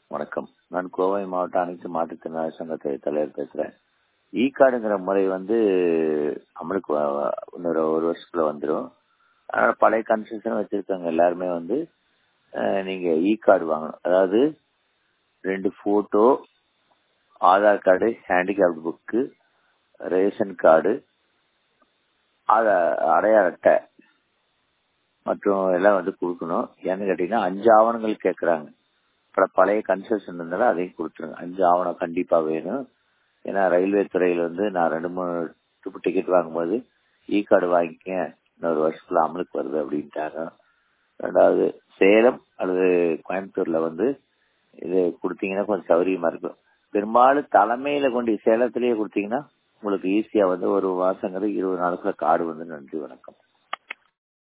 வணக்கம் நான் கோவை மாவட்ட அனைத்து மாற்றுத்திறனாளி சங்கத்தை தலைவர் பேசுறேன் இ கார்டுங்கிற முறை வந்து அமலுக்கு வ- இன்னொரு ஒரு வருஷத்துல வந்துடும் அதனால பழைய கன்ஸ்ட்ரக்ஷன் வச்சிருக்கவங்க எல்லாருமே வந்து அஹ், நீங்க இ கார்டு வாங்கணும் அதாவது ரெண்டு photo Aadhaar card handicapped book ration card Aadhaar அடையாள அட்டை மற்றும் எல்லாம் வந்து கொடுக்கணும் ஏன்னு கேட்டீங்கன்னா அஞ்சு ஆவணங்கள் கேட்கறாங்க அப்புறம் பழைய கன்செஷன் இருந்தாலும் அதையும் கொடுத்துருங்க அஞ்சு ஆவணம் கண்டிப்பா வேணும் ஏன்னா ரயில்வே துறையில வந்து நான் ரெண்டு மூணு ட்ரிப் டிக்கெட் வாங்கும்போது இ கார்டு வாங்கிக்க இன்னொரு வருஷத்துல அமலுக்கு வருது அப்படின்ட்டாங்க ரெண்டாவது சேலம் அல்லது கோயம்புத்தூர்ல வந்து இது கொடுத்தீங்கன்னா கொஞ்சம் சௌரியமா இருக்கும் பெரும்பாலும் தலைமையில கொண்டு சேலத்திலேயே கொடுத்தீங்கன்னா உங்களுக்கு ஈஸியா வந்து ஒரு மாசங்கிறது இருபது நாளுக்குள்ள கார்டு வந்து நன்றி வணக்கம்